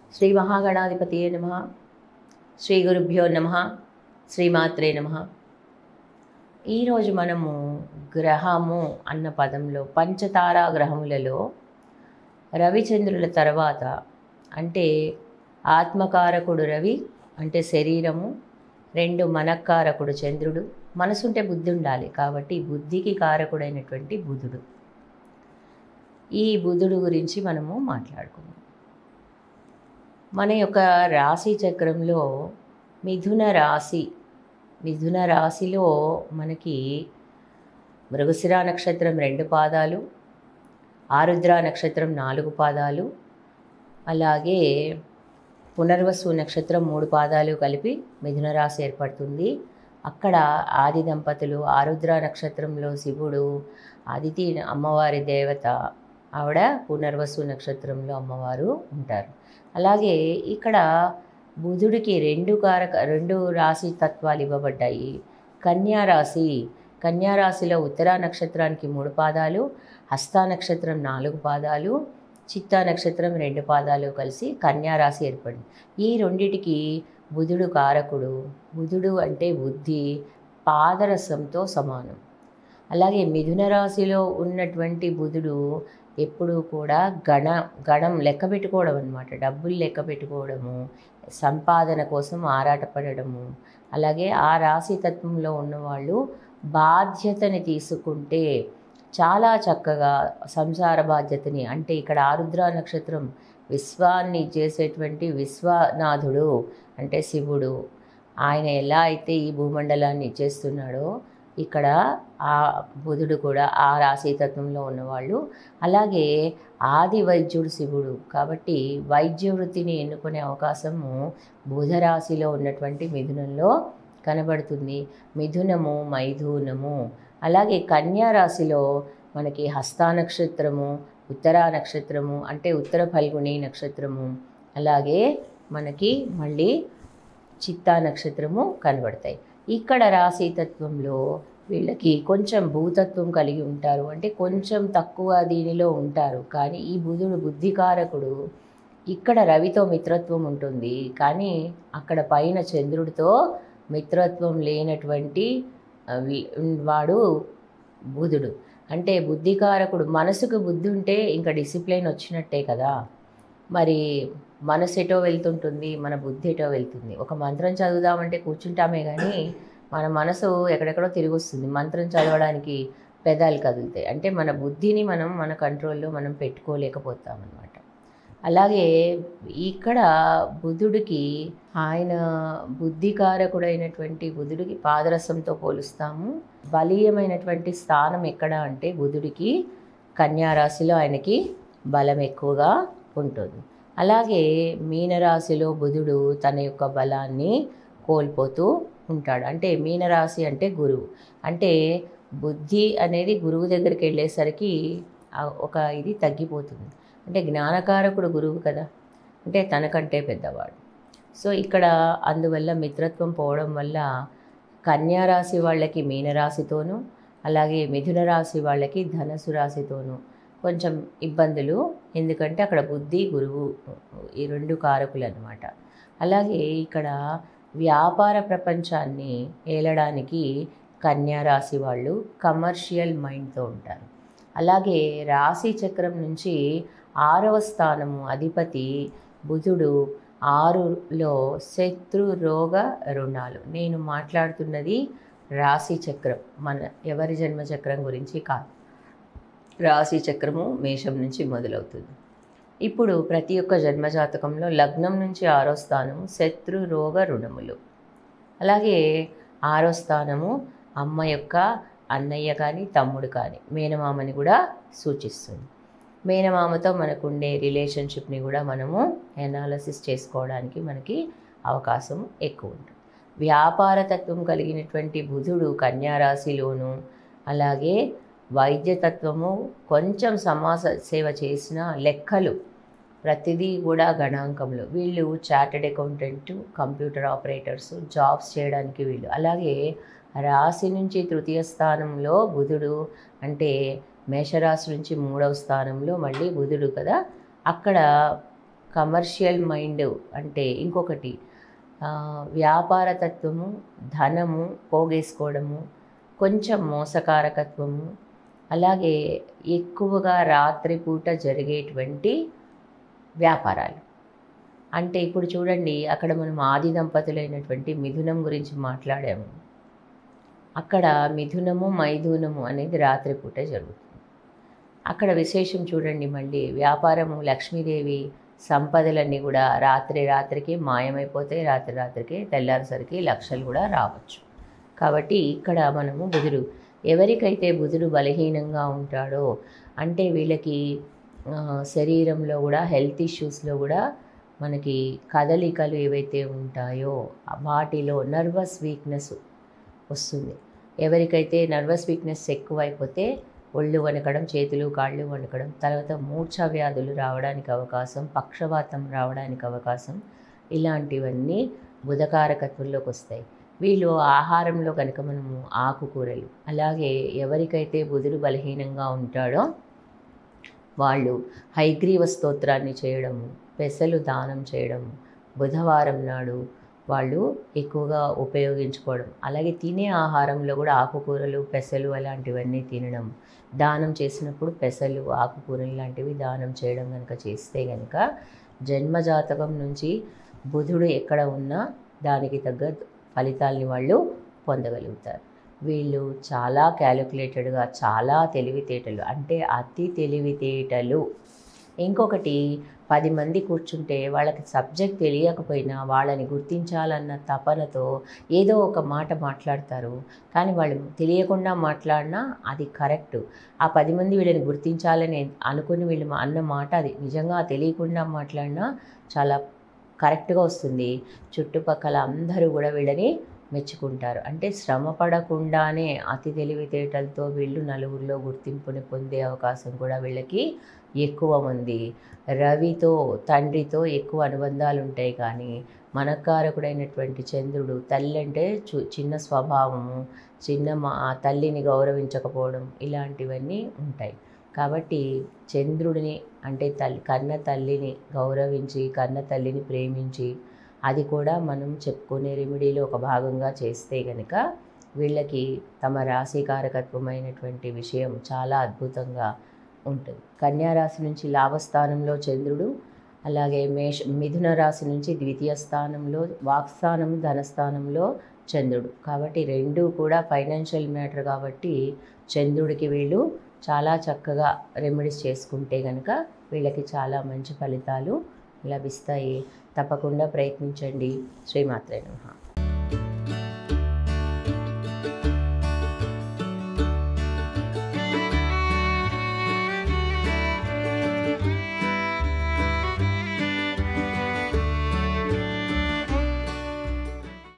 శ్రీ మహాగణాధిపతియే నమ శ్రీ గురుభ్యో నమ శ్రీమాత్రే నమ ఈరోజు మనము గ్రహము అన్న పదంలో పంచతారా గ్రహములలో రవిచంద్రుల తర్వాత అంటే ఆత్మకారకుడు రవి అంటే శరీరము రెండు మనక్కారకుడు చంద్రుడు మనసుంటే బుద్ధి ఉండాలి కాబట్టి బుద్ధికి కారకుడైనటువంటి బుధుడు ఈ బుధుడు గురించి మనము మాట్లాడుకుందాం మన యొక్క రాశి చక్రంలో మిథున రాశి మిథున రాశిలో మనకి మృగశిర నక్షత్రం రెండు పాదాలు ఆరుద్ర నక్షత్రం నాలుగు పాదాలు అలాగే పునర్వసు నక్షత్రం మూడు పాదాలు కలిపి మిథున రాశి ఏర్పడుతుంది అక్కడ ఆది దంపతులు ఆరుద్ర నక్షత్రంలో శివుడు అదితి అమ్మవారి దేవత ఆవిడ పునర్వసు నక్షత్రంలో అమ్మవారు ఉంటారు అలాగే ఇక్కడ బుధుడికి రెండు కారక రెండు రాశి తత్వాలు ఇవ్వబడ్డాయి కన్యా రాశి కన్యా రాశిలో ఉత్తరా నక్షత్రానికి మూడు పాదాలు హస్తా నక్షత్రం నాలుగు పాదాలు చిత్తా నక్షత్రం రెండు పాదాలు కలిసి కన్యా రాశి ఏర్పడింది ఈ రెండిటికి బుధుడు కారకుడు బుధుడు అంటే బుద్ధి పాదరసంతో సమానం అలాగే మిథున రాశిలో ఉన్నటువంటి బుధుడు ఎప్పుడూ కూడా గణ గణం లెక్క పెట్టుకోవడం అనమాట డబ్బులు లెక్క పెట్టుకోవడము సంపాదన కోసం ఆరాటపడము అలాగే ఆ రాశి తత్వంలో ఉన్నవాళ్ళు బాధ్యతని తీసుకుంటే చాలా చక్కగా సంసార బాధ్యతని అంటే ఇక్కడ ఆరుద్ర నక్షత్రం విశ్వాన్ని చేసేటువంటి విశ్వనాథుడు అంటే శివుడు ఆయన ఎలా అయితే ఈ భూమండలాన్ని చేస్తున్నాడో ఇక్కడ ఆ బుధుడు కూడా ఆ రాశితత్వంలో ఉన్నవాళ్ళు అలాగే ఆది వైద్యుడు శివుడు కాబట్టి వైద్య వృత్తిని ఎన్నుకునే అవకాశము బుధరాశిలో ఉన్నటువంటి మిథునంలో కనబడుతుంది మిథునము మైథునము అలాగే కన్యా రాశిలో మనకి హస్తా నక్షత్రము ఉత్తరా నక్షత్రము అంటే ఉత్తర ఫల్గుని నక్షత్రము అలాగే మనకి మళ్ళీ చిత్తా నక్షత్రము కనబడతాయి ఇక్కడ రాశితత్వంలో వీళ్ళకి కొంచెం భూతత్వం కలిగి ఉంటారు అంటే కొంచెం తక్కువ దీనిలో ఉంటారు కానీ ఈ బుధుడు బుద్ధికారకుడు ఇక్కడ రవితో మిత్రత్వం ఉంటుంది కానీ అక్కడ పైన చంద్రుడితో మిత్రత్వం లేనటువంటి వాడు బుధుడు అంటే బుద్ధికారకుడు మనసుకు బుద్ధి ఉంటే ఇంకా డిసిప్లిన్ వచ్చినట్టే కదా మరి మనసు ఎటో వెళ్తుంటుంది మన బుద్ధి ఎటో వెళ్తుంది ఒక మంత్రం చదువుదామంటే కూర్చుంటామే కానీ మన మనసు ఎక్కడెక్కడో తిరిగి వస్తుంది మంత్రం చదవడానికి పెదాలు కదులుతాయి అంటే మన బుద్ధిని మనం మన కంట్రోల్లో మనం పెట్టుకోలేకపోతాం అనమాట అలాగే ఇక్కడ బుధుడికి ఆయన బుద్ధికారకుడైనటువంటి బుధుడికి పాదరసంతో పోలుస్తాము బలీయమైనటువంటి స్థానం ఎక్కడ అంటే బుధుడికి కన్యారాశిలో ఆయనకి బలం ఎక్కువగా ఉంటుంది అలాగే మీనరాశిలో బుధుడు తన యొక్క బలాన్ని కోల్పోతూ ఉంటాడు అంటే మీనరాశి అంటే గురువు అంటే బుద్ధి అనేది గురువు దగ్గరికి వెళ్ళేసరికి ఒక ఇది తగ్గిపోతుంది అంటే జ్ఞానకారకుడు గురువు కదా అంటే తనకంటే పెద్దవాడు సో ఇక్కడ అందువల్ల మిత్రత్వం పోవడం వల్ల కన్యారాశి వాళ్ళకి మీనరాశితోనూ అలాగే మిథున రాశి వాళ్ళకి ధనసు రాశితోనూ కొంచెం ఇబ్బందులు ఎందుకంటే అక్కడ బుద్ధి గురువు ఈ రెండు కారకులు అనమాట అలాగే ఇక్కడ వ్యాపార ప్రపంచాన్ని ఏలడానికి కన్యా రాశి వాళ్ళు కమర్షియల్ మైండ్తో ఉంటారు అలాగే రాశి చక్రం నుంచి ఆరవ స్థానము అధిపతి బుధుడు ఆరులో శత్రు రోగ రుణాలు నేను మాట్లాడుతున్నది రాశి చక్రం మన ఎవరి జన్మ చక్రం గురించి కాదు రాశి చక్రము మేషం నుంచి మొదలవుతుంది ఇప్పుడు ప్రతి ఒక్క జన్మజాతకంలో లగ్నం నుంచి ఆరో స్థానము శత్రు రోగ రుణములు అలాగే ఆరో స్థానము అమ్మ యొక్క అన్నయ్య కానీ తమ్ముడు కానీ మేనమామని కూడా సూచిస్తుంది మేనమామతో మనకు ఉండే రిలేషన్షిప్ని కూడా మనము ఎనాలసిస్ చేసుకోవడానికి మనకి అవకాశం ఎక్కువ ఉంటుంది వ్యాపారతత్వం కలిగినటువంటి బుధుడు కన్యారాశిలోను అలాగే వైద్యతత్వము కొంచెం సమాజ సేవ చేసిన లెక్కలు ప్రతిదీ కూడా గణాంకంలో వీళ్ళు chartered accountant computer operators jobs చేయడానికి వీళ్ళు అలాగే రాశి నుంచి తృతీయ స్థానంలో బుధుడు అంటే మేషరాశి నుంచి మూడవ స్థానంలో మళ్ళీ బుధుడు కదా అక్కడ కమర్షియల్ మైండ్ అంటే ఇంకొకటి ఆ, వ్యాపార తత్వము ధనము పోగేసుకోవడము కొంచెం మోసకారకత్వము అలాగే ఎక్కువగా రాత్రిపూట జరిగేటువంటి వ్యాపారాలు అంటే ఇప్పుడు చూడండి అక్కడ మనం ఆది దంపతులైనటువంటి మిథునం గురించి మాట్లాడాము అక్కడ మిథునము మైథునము అనేది రాత్రిపూట జరుగుతుంది అక్కడ విశేషం చూడండి మళ్ళీ వ్యాపారము లక్ష్మీదేవి సంపదలన్నీ కూడా రాత్రి రాత్రికి మాయమైపోతాయి రాత్రి రాత్రికి తెల్లారేసరికి లక్షలు కూడా రావచ్చు కాబట్టి ఇక్కడ మనము బుధుడు ఎవరికైతే బుధుడు బలహీనంగా ఉంటాడో అంటే వీళ్ళకి ఆ, శరీరంలో కూడా హెల్త్ ఇష్యూస్లో కూడా మనకి కదలికలు ఏవైతే ఉంటాయో వాటిలో నర్వస్ వీక్నెస్ వస్తుంది ఎవరికైతే నర్వస్ వీక్నెస్ ఎక్కువైపోతే ఒళ్ళు వణకడం చేతులు కాళ్ళు వణకడం తర్వాత మూర్ఛ వ్యాధులు రావడానికి అవకాశం పక్షవాతం రావడానికి అవకాశం ఇలాంటివన్నీ బుధకారకత్వంలోకి వస్తాయి వీళ్ళు ఆహారంలో కనుక మనము ఆకుకూరలు అలాగే ఎవరికైతే బుధుడు బలహీనంగా ఉంటాడో వాళ్ళు హైగ్రీవ స్తోత్రాన్ని చేయడము పెసలు దానం చేయడము బుధవారం నాడు వాళ్ళు ఎక్కువగా ఉపయోగించుకోవడం అలాగే తినే ఆహారంలో కూడా ఆకుకూరలు పెసలు అలాంటివన్నీ తినడం దానం చేసినప్పుడు పెసలు ఆకుకూరలు లాంటివి దానం చేయడం కనుక చేస్తే కనుక జన్మజాతకం నుంచి బుధుడు ఎక్కడ ఉన్నా దానికి తగ్గ ఫలితాల్ని వాళ్ళు పొందగలుగుతారు వీళ్ళు చాలా క్యాలిక్యులేటెడ్గా చాలా తెలివితేటలు అంటే అతి తెలివితేటలు ఇంకొకటి పది మంది కూర్చుంటే వాళ్ళకి సబ్జెక్ట్ తెలియకపోయినా వాళ్ళని గుర్తించాలన్న తపనతో ఏదో ఒక మాట మాట్లాడతారు కానీ వాళ్ళు తెలియకుండా మాట్లాడినా అది కరెక్ట్ ఆ పది మంది వీళ్ళని గుర్తించాలని అనుకుని వీళ్ళు మా- అన్న మాట అది నిజంగా తెలియకుండా మాట్లాడినా చాలా కరెక్ట్గా వస్తుంది చుట్టుపక్కల అందరూ కూడా వీళ్ళని మెచ్చుకుంటారు అంటే శ్రమ పడకుండానే అతి తెలివితేటలతో వీళ్ళు నలుగురిలో గుర్తింపుని పొందే అవకాశం కూడా వీళ్ళకి ఎక్కువ ఉంది రవితో తండ్రితో ఎక్కువ అనుబంధాలు ఉంటాయి కానీ మనకారకుడైనటువంటి చంద్రుడు తల్లి అంటే చు చిన్న స్వభావము చిన్న మా ఆ తల్లిని గౌరవించకపోవడం ఇలాంటివన్నీ ఉంటాయి కాబట్టి చంద్రుడిని అంటే తల్లి కన్న తల్లిని గౌరవించి కన్న తల్లిని ప్రేమించి అది కూడా మనం చెప్పుకునే రెమెడీలో ఒక భాగంగా చేస్తే కనుక వీళ్ళకి తమ రాశికారకత్వమైనటువంటి విషయం చాలా అద్భుతంగా ఉంటుంది కన్యా రాశి నుంచి లాభస్థానంలో చంద్రుడు అలాగే మేష మిథున రాశి నుంచి ద్వితీయ స్థానంలో వాక్స్థానం ధనస్థానంలో చంద్రుడు కాబట్టి రెండు కూడా ఫైనాన్షియల్ మ్యాటర్ కాబట్టి చంద్రుడికి వీళ్ళు చాలా చక్కగా రెమెడీస్ చేసుకుంటే కనుక వీళ్ళకి చాలా మంచి ఫలితాలు లభిస్తాయి తప్పకుండా ప్రయత్నించండి శ్రీమాత్రే నమః